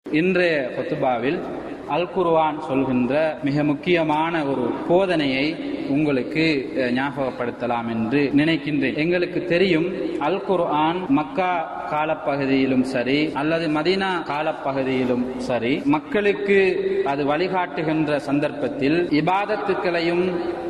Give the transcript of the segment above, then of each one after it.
இன்றைய கொத்துபாவில் அல் குர்ஆன் சொல்கின்ற மிக முக்கியமான ஒரு போதனையை உங்களுக்கு அஹ், ஞாபகப்படுத்தலாம் என்று நினைக்கின்றேன் எங்களுக்கு தெரியும் அல் குர்ஆன் மக்கா காலப்பகுதியிலும் சரி அல்லது மதீனா காலப்பகுதியிலும் சரி மக்களுக்கு அது வழிகாட்டுகின்ற சந்தர்ப்பத்தில் இபாதத்துக்களையும்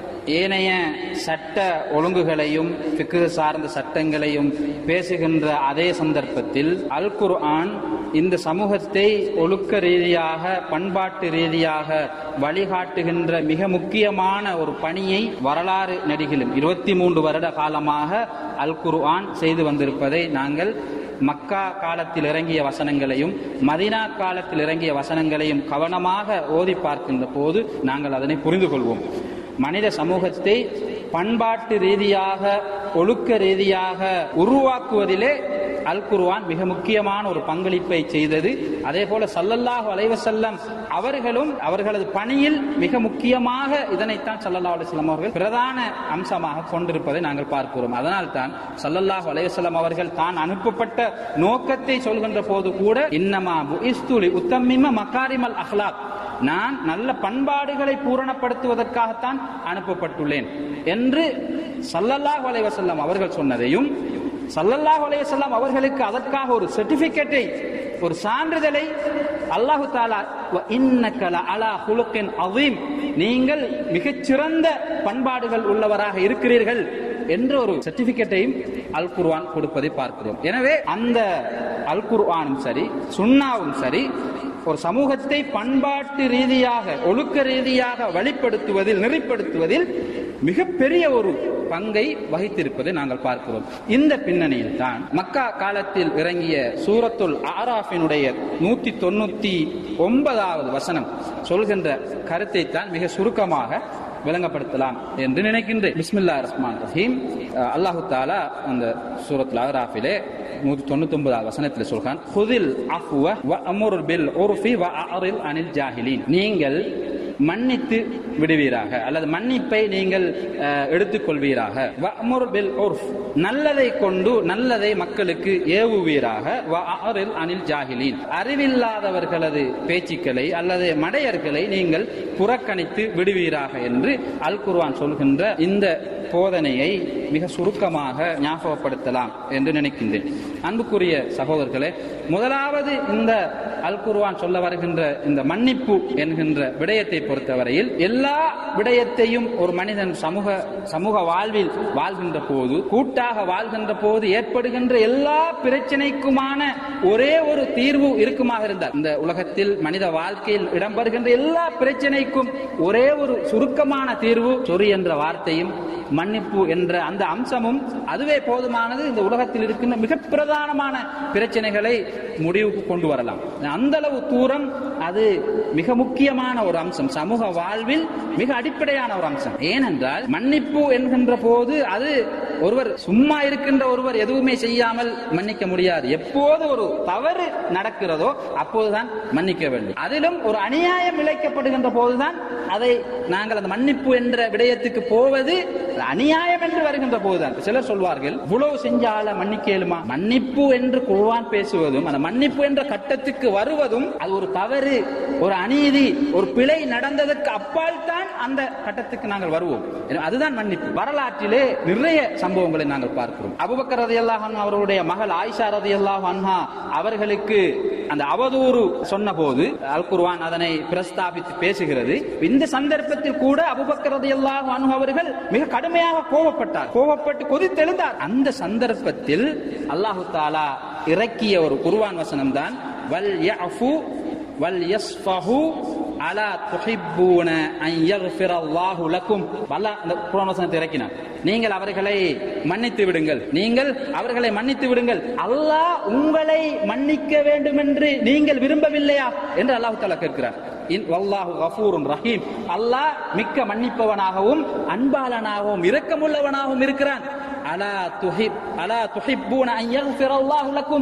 ஏனைய சட்ட ஒழுங்குகளையும் ஃபிக்ஹ் சார்ந்த சட்டங்களையும் பேசுகின்ற அதே சந்தர்ப்பத்தில் அல் குர்ஆன் இந்த சமூகத்தை ஒழுக்க ரீதியாக பண்பாட்டு ரீதியாக வழிகாட்டுகின்ற மிக முக்கியமான ஒரு பணியை வரலாறு நெடுகிலும் இருபத்தி மூன்று வருட காலமாக அல் குர்ஆன் செய்து வந்திருப்பதை நாங்கள் மக்கா காலத்தில் இறங்கிய வசனங்களையும் மதினா காலத்தில் இறங்கிய வசனங்களையும் கவனமாக ஓதி பார்க்கின்ற போது நாங்கள் அதனை புரிந்து கொள்வோம் மனித சமூகத்தை பண்பாட்டு ரீதியாக ஒழுக்க ரீதியாக உருவாக்குவதிலே அல் குர்ஆன் மிக முக்கியமான ஒரு பங்களிப்பை செய்தது அதே போல சல்லல்லாஹு அலைவசல்லம் அவர்களும் அவர்களது பணியில் மிக முக்கியமாக இதனைத்தான் சல்லல்லாஹு அலைவசல்லம் அவர்கள் பிரதான அம்சமாக கொண்டிருப்பதை நாங்கள் பார்க்கிறோம் அதனால் தான் சல்லல்லாஹு அலைவசல்லம் அவர்கள் தான் அனுப்பப்பட்ட நோக்கத்தை சொல்கின்ற போது கூட இன்னமா புஇஸ்துலி உத்தம்மிம மகாரிமல் அஹ்லாக் நான் நல்ல பண்பாடுகளை பூரணப்படுத்துவதற்காகத்தான் அனுப்பப்பட்டுள்ளேன் என்று சல்லல்லாஹு அலைஹி வஸல்லம் அவர்கள் சொன்னதையும் சல்லல்லாஹு அலைஹி வஸல்லம் அவர்களுக்கு அதற்காக ஒரு சர்டிபிகேட்டை ஒரு சான்றிதழை அல்லாஹு தாலா "வ இன்னக லஅலா ஹுலுகின் அதீம் நீங்கள் மிகச்சிறந்த பண்பாடுகள் உள்ளவராக இருக்கிறீர்கள் என்ற ஒரு சர்டிபிகேட்டையும் அல் குர்ஆன் கொடுப்பதை பார்க்கிறோம் எனவே அந்த அல் குர்ஆனும் சரி சுன்னாவும் சரி ஒரு சமூகத்தை பண்பாட்டு ரீதியாக ஒழுக்க ரீதியாக வழிப்படுத்துவதில் நெறிப்படுத்துவதில் மிகப்பெரிய ஒரு பங்கை வகித்திருப்பதை நாங்கள் பார்க்கிறோம் இந்த பின்னணியில் தான் மக்கா காலத்தில் இறங்கிய சூரத்துல் ஆராஃபினுடைய நூத்தி தொண்ணூத்தி ஒன்பதாவது வசனம் சொல்கின்ற கருத்தை தான் மிக சுருக்கமாக விளங்கப்படுத்தலாம் என்று நினைக்கின்றேன் பிஸ்மில்லா ரஹ்மான் ரஹீம் அஹ் அல்லாஹு தாலா அந்த சூரத்துல் ஆராஃபிலே நூத்தி தொண்ணூத்தி ஒன்பதாவது வசனத்தில் சொல்கிறான் ஹுதில் அஃப்வ வ அமுர் பில் உர்ஃபி வ அரில் அனில் ஜாஹிலீன் நீங்கள் மன்னித்து விடுவீராக அல்லது மன்னிப்பை நீங்கள் அஹ், எடுத்துக்கொள்வீராக வ அமுர் பில் உர்ஃப் நல்லதை கொண்டு நல்லதை மக்களுக்கு ஏவுவீராக வ அரில் அனில் ஜாஹிலீன் அறிவில்லாதவர்களது பேச்சுக்களை அல்லது மடையர்களை நீங்கள் புறக்கணித்து விடுவீராக என்று அல் குர்ஆன் சொல்கின்ற இந்த போதனையை மிக சுருக்கமாக ஞாபகப்படுத்தலாம் என்று நினைக்கின்றேன் அன்புக்குரிய சகோதரர்களே முதலாவது இந்த அல் குர்ஆன் சொல்ல வருகின்ற இந்த மன்னிப்பு என்கின்ற விடயத்தை பொறுத்தவரையில் எல்லா விடயத்தையும் ஒரு மனிதன் சமூக சமூக வாழ்வில் வாழ்கின்ற போது கூட்டாக வாழ்கின்ற போது ஏற்படுகின்ற எல்லா பிரச்சனைக்குமான ஒரே ஒரு தீர்வு இருக்குமாக இருந்தார் இந்த உலகத்தில் மனித வாழ்க்கையில் இடம்பெறுகின்ற எல்லா பிரச்சனைக்கும் ஒரே ஒரு சுருக்கமான தீர்வு சொறி என்ற வார்த்தையும் மன்னிப்பு என்ற அந்த அம்சமும் அதுவே போதுமானது இந்த உலகத்தில் இருக்கின்ற மிக பிரதானமான பிரச்சனைகளை முடிவுக்கு கொண்டு வரலாம் அந்த அளவு தூரம் அது மிக முக்கியமான ஒரு அம்சம் சமூக வாழ்வில் மிக அடிப்படையான ஒரு அம்சம் ஏனென்றால் மன்னிப்பு என்கின்ற போது அது ஒருவர் சும்மா இருக்கின்ற ஒருவர் எதுவுமே செய்யாமல் மன்னிக்க முடியாது எப்போது ஒரு தவறு நடக்கிறதோ அப்போதுதான் மன்னிக்க வேண்டும் அதிலும் ஒரு அநியாயம் இழைக்கப்படுகின்ற போதுதான் அதை நாங்கள் அந்த மன்னிப்பு என்ற விடயத்துக்கு போவது அநியாயம் என்று வருகின்ற போதுதான் சிலர் சொல்வார்கள் இவ்வளவு செஞ்சால மன்னிக்க இயலுமா மன்னிப்பு என்று குர்ஆன் பேசுவதும் அந்த மன்னிப்பு என்ற கட்டத்துக்கு வருவதும் அது ஒரு தவறு ஒரு அநீதி ஒரு பிழை நடந்ததற்கு அப்பால் தான் அந்த கட்டத்துக்கு நாங்கள் வருவோம் எனவே அதுதான் மன்னிப்பு வரலாற்றிலே நிறைய சம்பவங்களை நாங்கள் பார்க்கிறோம் அபுபக்கர் ரதியல்லாஹு அன்ஹு அவர்களுடைய மகள் ஆயிஷா ரதியல்லாஹு அன்ஹா அவர்களுக்கு அந்த அவதூறு சொன்ன போது அல் குர்ஆன் அதனை பிரஸ்தாபித்து பேசுகிறது இந்த சந்தர்ப்பத்தில் கூட அபுபக்கர் ரதியல்லாஹு அன்ஹு அவர்கள் மிக கடுமையாக கோபப்பட்டார் கோபப்பட்டு கொதித்தெழுந்தார் அந்த சந்தர்ப்பத்தில் அல்லாஹு தாலா இறக்கிய ஒரு குர்ஆன் வசனம் தான் வல் யஃபு வல் யஸ்ஃபஹு அலா துஹிப்பூன அன் யக்ஃபிரல்லாஹு லக்கும் அல்லாஹ் அந்த குர்ஆன் வசனத்தை இறக்கினார் நீங்கள் அவர்களை மன்னித்து விடுங்கள் நீங்கள் அவர்களை மன்னித்து விடுங்கள் அல்லாஹ் உங்களை மன்னிக்க வேண்டும் என்று நீங்கள் விரும்பவில்லையா என்று அல்லாஹ் தாலா கேட்கிறார் இன் வல்லாஹு கஃபூருன் ரஹீம் அல்லாஹ் மிக்க மன்னிப்பவனாகவும் அன்பாளனாகவும் இரக்கமுள்ளவனாகவும் இருக்கிறான் அலா துஹிப் அலா துஹிப்பூன அன் யக்ஃபிரல்லாஹு லக்கும்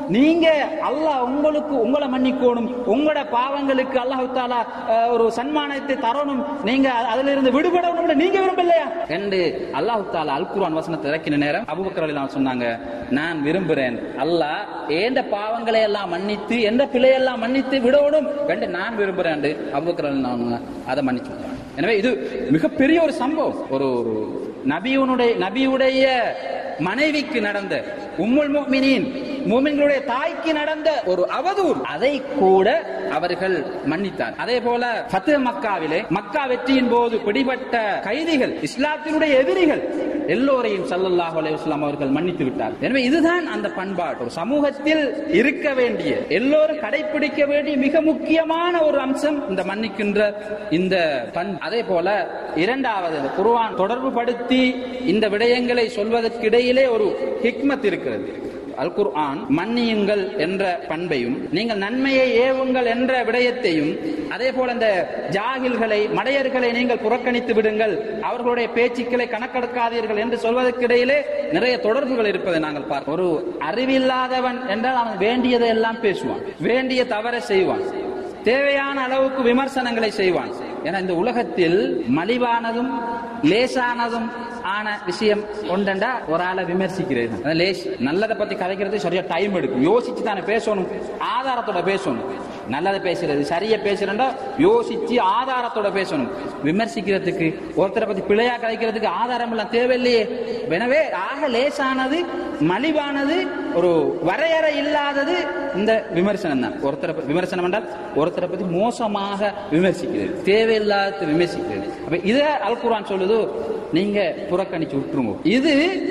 நீங்க அல்லாஹ் உங்களுக்கு உங்களை மன்னிக்கணும் உங்களோட பாவங்களுக்கு அல்லாஹ் தாலா அஹ், ஒரு சன்மானத்தை தரணும் நீங்க அதுல இருந்து விடுபடணும் நீங்க விரும்பலையா என்று அல்லாஹ் தாலா அல் குர்ஆன் வசனத்தை இறக்கின நேரம் அபூபக்கர் ரலியல்லாஹு அன்ஹு சொன்னாங்க நான் விரும்புறேன் அல்லாஹ் ஏண்ட பாவங்களை எல்லாம் மன்னித்து எந்த பிழையெல்லாம் மன்னித்து விடணும் என்று நான் விரும்புறேன் என்று அபூபக்கர் ரலியல்லாஹு அன்ஹு அதை மன்னிச்சு விட்டாங்க. எனவே இது மிகப்பெரிய ஒரு சம்பவம் ஒரு ஒரு நபியுனுடைய நபியுடைய மனைவிக்கு நடந்த உம்முல் முஃமினீன் மூமின்களுடைய தாய்க்கு நடந்த ஒரு அவதூறு அதை கூட அவர்கள் மன்னித்தார் அதே போல ஃபத்து மக்காவிலே மக்கா வெற்றியின் போது பிடிபட்ட கைதிகள் இஸ்லாத்தினுடைய எதிரிகள் எல்லோரையும் ஸல்லல்லாஹு அலைஹி வஸல்லம் அவர்கள் மன்னித்து விட்டார் எனவே இதுதான் அந்த பண்பாடு ஒரு சமூகத்தில் இருக்க வேண்டிய எல்லோரும் கடைபிடிக்க வேண்டிய மிக முக்கியமான ஒரு அம்சம் இந்த மன்னிக்கின்ற இந்த பண்பு அதே போல இரண்டாவது இந்த குர்ஆன் தொடர்பு படுத்தி இந்த விடயங்களை சொல்வதற்கிடையிலே ஒரு ஹிக்மத் இருக்கிறது அல் குர்ஆன் மன்னியுங்கள் என்ற பண்பையும் நீங்கள் நன்மையை ஏவுங்கள் என்ற விடயத்தையும் அதே போல இந்த ஜாகில்களை மடையர்களை நீங்கள் புறக்கணித்து விடுங்கள் அவர்களுடைய பேச்சுக்களை கணக்கெடுக்காதீர்கள் என்று சொல்வதற்கிடையிலே நிறைய தொடர்புகள் இருப்பதை நாங்கள் பார்க்கிறோம் ஒரு அறிவில்லாதவன் என்றால் அவன் வேண்டியதை எல்லாம் பேசுவான் வேண்டிய தவறை செய்வான் தேவையான அளவுக்கு விமர்சனங்களை செய்வான் ஏன்னா இந்த உலகத்தில் மலிவானதும் லேசானதும் ஆன விஷயம் ஒன்றண்டா ஒரு ஆளை விமர்சிக்கிறது அது லேஸ் நல்லதை பத்தி கதைக்கிறது சரியா டைம் எடுக்கும் யோசிச்சு தானே பேசணும் ஆதாரத்தோட பேசணும் நல்லதை பேசுறது சரியா பேசுறா யோசிச்சு ஆதாரத்தோட பேசணும் விமர்சிக்கிறதுக்கு ஒருத்தரை பத்தி பிழையா கதைக்கிறதுக்கு ஆதாரம் எல்லாம் தேவையில்லையே எனவே ஆக லேசானது மலிவானது ஒரு வரையறை இல்லாதது இந்த விமர்சனம் தான் ஒருத்தரை பத்தி- விமர்சனம் என்றால் ஒருத்தரை பத்தி மோசமாக விமர்சிக்கிறது தேவையில்லாத விமர்சிக்கிறது அப்ப இத அல் குர்ஆன் சொல்லுது நீங்க புறக்கணிச்சு விட்டுருங்க இது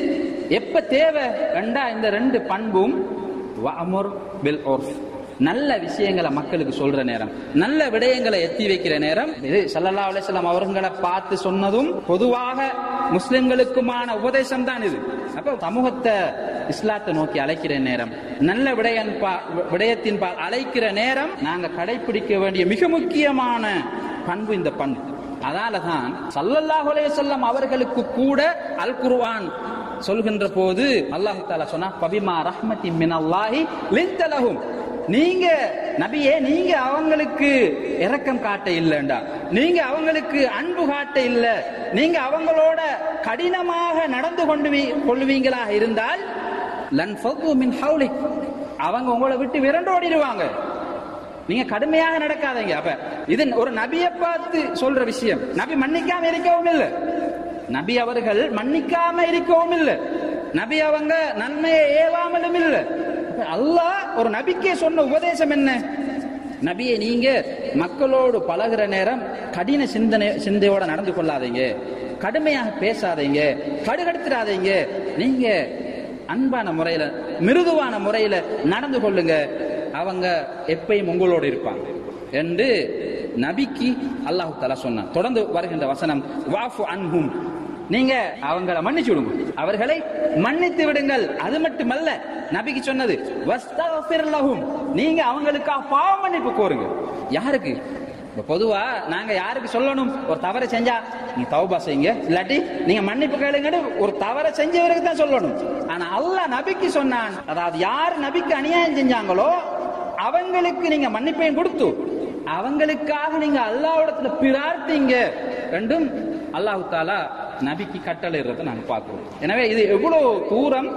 எப்ப தேவை கண்டா இந்த ரெண்டு பண்பும் வஅமுர் பில் உர்ஃப் நல்ல விஷயங்களை மக்களுக்கு சொல்ற நேரம் நல்ல விடயங்களை எத்தி வைக்கிற நேரம் இது ஸல்லல்லாஹு அலைஹி வஸல்லம் அவர்களை பார்த்து சொன்னதும் பொதுவாக முஸ்லிம்களுக்குமான உபதேசம் தான் இது அப்ப சமூகத்தை இஸ்லாத்தை நோக்கி அழைக்கிற நேரம் நல்ல விடயன் பா- விடயத்தின் பால் அழைக்கிற நேரம் நாங்க கடைபிடிக்க வேண்டிய மிக முக்கியமான பண்பு இந்த பண்பு அதால தான் சல்லல்லாஹு அலைஹி வஸல்லம் அவர்களுக்கு கூட அல் குர்ஆன் சொல்கின்ற போது அல்லாஹ் தஆலா சொன்னா பபிமா ரஹ்மத்தி மினல்லாஹி லின்தலஹும் நீங்க நபியே நீங்க அவங்களுக்கு இரக்கம் காட்ட இல்லைண்டா நீங்க அவங்களுக்கு அன்பு காட்ட இல்ல நீங்க அவங்களோட கடினமாக நடந்து கொண்டு வீ- கொள்வீங்களாக இருந்தால் லன் ஃபது மின் ஹவுலிக் அவங்க உங்களை விட்டு விரண்டோடிடுவாங்க நீங்க கடுமையாக நடக்காதீங்க அப்ப இது ஒரு நபியை பார்த்து சொல்ற விஷயம் நபி மன்னிக்காம இருக்கவும் இல்லை நபி அவர்கள் மன்னிக்காம இருக்கவும் இல்லை நபி அவங்க நன்மையை ஏவாமலும் இல்லை அப்ப அல்லாஹ் ஒரு நபிக்கே சொன்ன உபதேசம் என்ன நபியை நீங்க மக்களோடு பழகுற நேரம் கடின சிந்தனை சிந்தையோட நடந்து கொள்ளாதீங்க கடுமையாக பேசாதீங்க கடுகடுத்துறாதீங்க நீங்க அன்பான முறையில மிருதுவான முறையில நடந்து கொள்ளுங்க அவங்க எப்பயும் உங்களோடு இருப்பாங்க என்று நபிக்கு அல்லாஹு தஆலா சொன்னான் தொடர்ந்து வருகின்ற வசனம் வாஃபு அன்ஹும் நீங்க அவங்கள மன்னிச்சு விடுங்க அவர்களை மன்னித்து விடுங்கள் அது மட்டுமல்ல நபிக்கு சொன்னது வஸ்தக்ஃபிர் லஹும் நீங்க அவங்களுக்காக பாவ மன்னிப்பு கோருங்க யாருக்கு இப்ப பொதுவா நாங்க யாருக்கு சொல்லணும் ஒரு தவறை செஞ்சா நீங்க தௌபா செய்யுங்க இல்லாட்டி நீங்க மன்னிப்பு கேளுங்கன்னு ஒரு தவறை செஞ்சவருக்கு தான் சொல்லணும் ஆனா அல்லாஹ் நபிக்கு சொன்னான் அதாவது யார் நபிக்கு அநியாயம் செஞ்சாங்களோ அவங்களுக்கு நீங்க மன்னிப்பையும் கொடுத்து அவங்களுக்காக நீங்க அல்லாஹ்விடத்துல பிரார்த்திங்க ரெண்டும் அல்லாஹ் தாலா நபிக்கு கட்டளைறதை நாங்க பார்க்கிறோம் எனவே இது எவ்வளவு தூரம்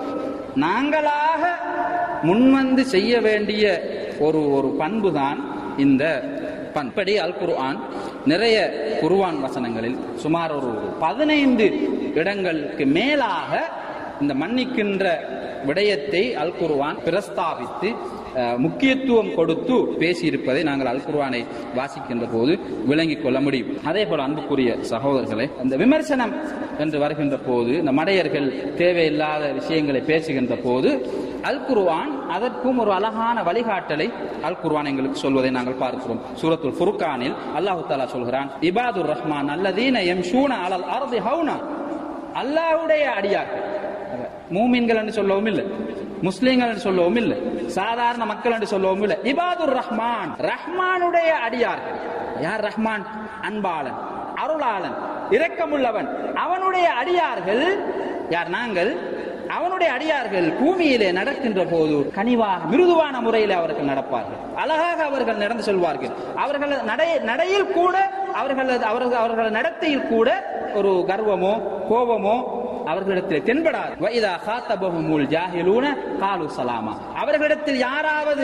நாங்களாக முன்வந்து செய்ய வேண்டிய ஒரு ஒரு பண்பு தான் இந்த பண்படி அல் குர்ஆன் நிறைய குர்ஆன் வசனங்களில் சுமார் ஒரு பதினைந்து இடங்களுக்கு மேலாக இந்த மன்னிக்கின்ற விடயத்தை அல் குர்ஆன் பிரஸ்தாபித்து அஹ், முக்கியத்துவம் கொடுத்து பேசியிருப்பதை நாங்கள் அல் குர்ஆனை வாசிக்கின்ற போது விளங்கிக் கொள்ள முடியும் அதே போல அன்புக்குரிய சகோதரர்களே அந்த விமர்சனம் என்று வருகின்ற போது இந்த மடையர்கள் தேவையில்லாத விஷயங்களை பேசுகின்ற போது அல் குர்ஆன் அதற்கும் ஒரு அழகான வழிகாட்டலை அல் குர்ஆன் எங்களுக்கு சொல்வதை நாங்கள் பார்க்கிறோம் சூரத்துல் ஃபுர்கானில் அல்லாஹு தாலா சொல்கிறான் இபாதுர் ரஹ்மான் அல்லதீன யம்ஷூன அலல் அர்தி ஹவுனா அல்லாஹ்வுடைய அடியார்கள் மூமின்கள் என்று சொல்லவும் இல்லை முஸ்லிம்கள் என்று சொல்லவும் இல்லை சாதாரண மக்கள் என்று சொல்லவும் இல்லை இபாதுர் ரஹ்மான் ரஹ்மானுடைய அடியார்கள் யார் ரஹ்மான் அன்பாளன் அருளாளன் இரக்கமுள்ளவன் அவனுடைய அடியார்கள் யார் நாங்கள் அவனுடைய அடியார்கள் பூமியிலே நடக்கின்ற போது கனிவாக மிருதுவான முறையில் அவர்கள் நடப்பார்கள் அழகாக அவர்கள் நடந்து செல்வார்கள் அவர்கள் நடை நடையில் கூட அவர்கள் அவர்கள் அவர்கள் நடத்தையில் கூட ஒரு கர்வமோ கோபமோ அவர்களிடத்தில் தென்படாது வைதா காத்தபஹுமுல் ஜாஹிலூன காலு சலாமா அவர்களிடத்தில் யாராவது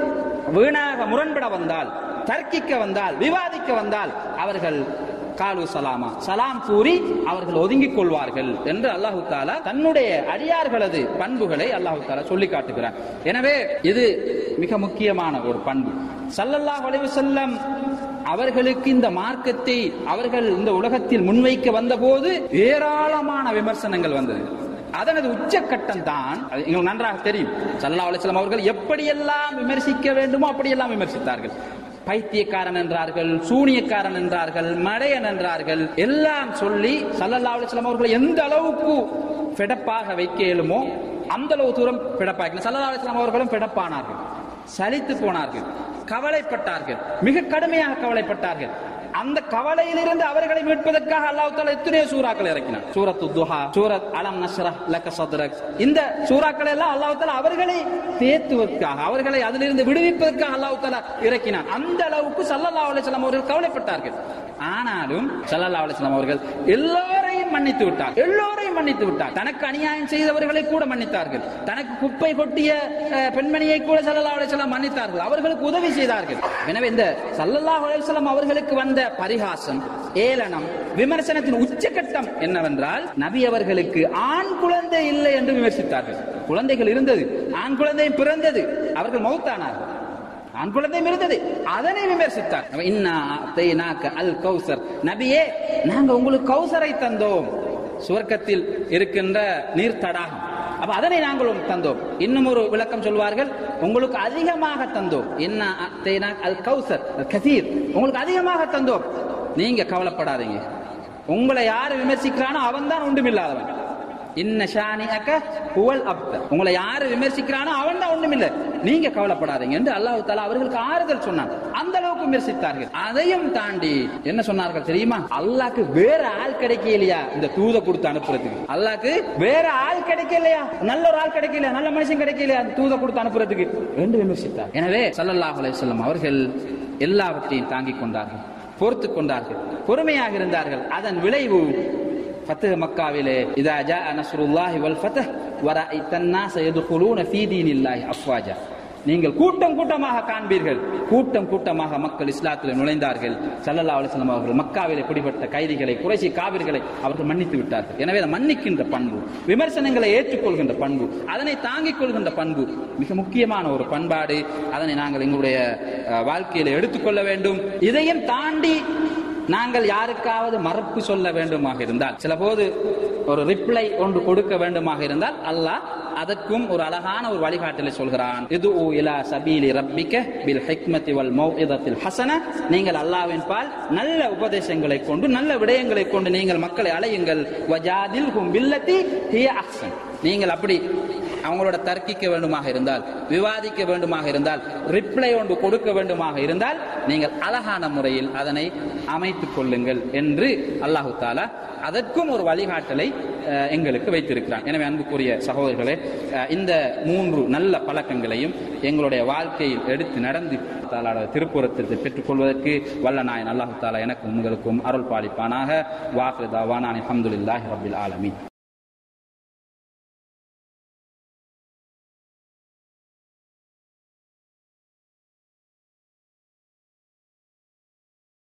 வீணாக முரண்பட வந்தால் தர்க்கிக்க வந்தால் விவாதிக்க வந்தால் அவர்கள் காலு சலாமா சலாம் கூறி அவர்கள் ஒதுங்கிக் கொள்வார்கள் என்று அல்லாஹு தாலா தன்னுடைய அடியார்களது பண்புகளை அல்லாஹு தாலா சொல்லி காட்டுகிறார் எனவே இது மிக முக்கியமான ஒரு பண்பு சல்லல்லாஹு அலைஹி வஸல்லம் அவர்களுக்கு இந்த மார்க்கத்தை அவர்கள் இந்த உலகத்தில் முன்வைக்க வந்தபோது ஏராளமான விமர்சனங்கள் வந்தது அதனது உச்சக்கட்டம் தான் அது எங்களுக்கு நன்றாக தெரியும் சல்லா அலிஸ்லாம் அவர்கள் எப்படியெல்லாம் விமர்சிக்க வேண்டுமோ அப்படியெல்லாம் விமர்சித்தார்கள் பைத்தியக்காரன் என்றார்கள் சூனியக்காரன் என்றார்கள் மடையன் என்றார்கள் எல்லாம் சொல்லி சல்லல்லா அலிஸ்லாம் அவர்கள் எந்த அளவுக்கு பிடப்பாக வைக்க இயலுமோ அந்த அளவு தூரம் பிடப்பாக்கி சல்லல்லா அலிஸ்லாம் அவர்களும் பிடப்பானார்கள் சலித்து போனார்கள் கவலைப்பட்டார்கள் மிக கடுமையாக கவலைப்பட்டார்கள் அந்த கவலையிலிருந்து அவர்களை மீட்பதற்காக அல்லாஹ் தாலா எத்தனையோ சூறாக்கள் இறக்கினார் சூரத்து துஹா சூரத் அலம் நஸ்ரா லக்க சத்ரக் இந்த சூறாக்கள் எல்லாம் அல்லாஹ் தாலா அவர்களை தேத்துவதற்காக அவர்களை அதிலிருந்து விடுவிப்பதற்காக அல்லாஹ் தாலா இறக்கினார் அந்த அளவுக்கு சல்லல்லாஹு அலைஹி வஸல்லம் அவர்கள் கவலைப்பட்டார்கள் ஆனாலும் சல்லல்லாஹு அலைஹி வஸல்லம் அவர்கள் எல்லோரையும் மன்னித்து விட்டார் எல்லோரையும் மன்னித்து விட்டார் தனக்கு அநியாயம் செய்தவர்களை கூட மன்னித்தார்கள் தனக்கு குப்பை கொட்டிய அஹ், பெண்மணியை கூட சல்லல்லாஹு அலைஹி வஸல்லம் மன்னித்தார்கள் அவர்களுக்கு உதவி செய்தார்கள் எனவே இந்த சல்லல்லாஹு அலைஹி வஸல்லம் அவர்களுக்கு வந்த பரிகாசம் ஏளனம் விமர்சனத்தின் உச்சகட்டம் என்னவென்றால் நபி அவர்களுக்கு ஆண் குழந்தை இல்லை என்று விமர்சித்தார்கள் குழந்தைகள் இருந்தது ஆண் குழந்தையும் பிறந்தது அவர்கள் மௌத்தானார்கள் ஆண் குழந்தையும் இருந்தது அதனை விமர்சித்தார் அவ இன்னா அத்தைனாக்க அல் கௌசர் நபியே நாங்க உங்களுக்கு கௌசரை தந்தோம் சுவர்க்கத்தில் இருக்கின்ற நீர் தடாகம் அப்ப அதனை நாங்கள் உங்களுக்கு தந்தோம் இன்னும் ஒரு விளக்கம் சொல்வார்கள் உங்களுக்கு அதிகமாக தந்தோம் என்ன அத்தைனா அல் கௌசர் அல் கசீர் உங்களுக்கு அதிகமாக தந்தோம் நீங்க கவலைப்படாதீங்க உங்களை யார் விமர்சிக்கிறானோ அவன் தான் ஒன்றுமில்லாதவன் இன்ன ஷானிஅக ஹுவல் அப்தர் உங்களை யாரு விமர்சிக்கிறானோ அவன் தான் ஒண்ணுமில்லை நீங்க கவலைப்படாதீங்க என்று அல்லாஹ் தாலா அவர்களுக்கு ஆறுதல் சொன்னான் அந்த அளவுக்கு விமர்சித்தார்கள் அதையும் தாண்டி என்ன சொன்னார்கள் தெரியுமா அல்லாஹ்க்கு வேற ஆள் கிடைக்கலையா இந்த தூத கொடுத்து அனுப்புறதுக்கு அல்லாஹ்க்கு வேற ஆள் கிடைக்கலையா நல்ல ஒரு ஆள் கிடைக்கலையா நல்ல மனுஷன் கிடைக்கலையா அந்த தூத கொடுத்து அனுப்புறதுக்கு என்று விமர்சித்தார் எனவே ஸல்லல்லாஹு அலைஹி வஸல்லம் அவர்கள் எல்லாவற்றையும் தாங்கிக் கொண்டார்கள் பொறுத்து கொண்டார்கள் பொறுமையாக இருந்தார்கள் அதன் விளைவு ஃபத்ஹ் மக்காவிலே இதா ஜா நஸ்ருல்லாஹி வல் ஃபத்ஹ் வரஐத الناس يدخلون في دين الله افواجا நீங்கள் கூட்டம் கூட்டமாக காண்பீர்கள் கூட்டம் கூட்டமாக மக்கள் இஸ்லாத்தில் நுழைந்தார்கள் சல்லல்லா அலிஸ்லாம் அவர்கள் மக்காவிலே பிடிபட்ட கைதிகளை குறைசி காவிர்களை அவர்கள் மன்னித்து விட்டார்கள் எனவே அதை மன்னிக்கின்ற பண்பு விமர்சனங்களை ஏற்றுக்கொள்கின்ற பண்பு அதனை தாங்கிக் கொள்கின்ற பண்பு மிக முக்கியமான ஒரு பண்பாடு அதனை நாங்கள் எங்களுடைய அஹ், வாழ்க்கையில எடுத்துக்கொள்ள வேண்டும் இதையும் தாண்டி நாங்கள் யாருக்காவது மறப்பு சொல்ல வேண்டுமாக இருந்தால் சில போது ஒரு ரிப்ளை ஒன்று கொடுக்க வேண்டுமாக இருந்தால் அல்லாஹ் அதற்கும் ஒரு அழகான ஒரு வழிகாட்டலை சொல்கிறான் இது இலா சபீலி ரப்பிக்க பில் ஹிக்மதி வல் மௌஇதத்தில் ஹசன நீங்கள் அல்லாஹ்வின் பால் நல்ல உபதேசங்களை கொண்டு நல்ல விடயங்களை கொண்டு நீங்கள் மக்களை அலையுங்கள் வஜாதில் ஹும் பில்லதி ஹிய அஹ்சன் நீங்கள் அப்படி அவங்களோட தர்க்கிக்க வேண்டுமாக இருந்தால் விவாதிக்க வேண்டுமாக இருந்தால் ரிப்ளை ஒன்று கொடுக்க வேண்டுமாக இருந்தால் நீங்கள் அழகான முறையில் அதனை அமைத்துக் கொள்ளுங்கள் என்று அல்லாஹு தாலா அதற்கும் ஒரு வழிகாட்டலை அஹ், எங்களுக்கு வைத்திருக்கிறான் எனவே அன்புக்குரிய சகோதரர்களே அஹ், இந்த மூன்று நல்ல பழக்கங்களையும் எங்களுடைய வாழ்க்கையில் எடுத்து நடந்து தாலாட திருப்புறத்தை பெற்றுக்கொள்வதற்கு வல்ல நாயன் அல்லாஹு தாலா எனக்கும் உங்களுக்கும் அருள் பாலிப்பானாக வாக்கு தாவானான் அஹமதுல்லாஹி ரபில் ஆலமீன்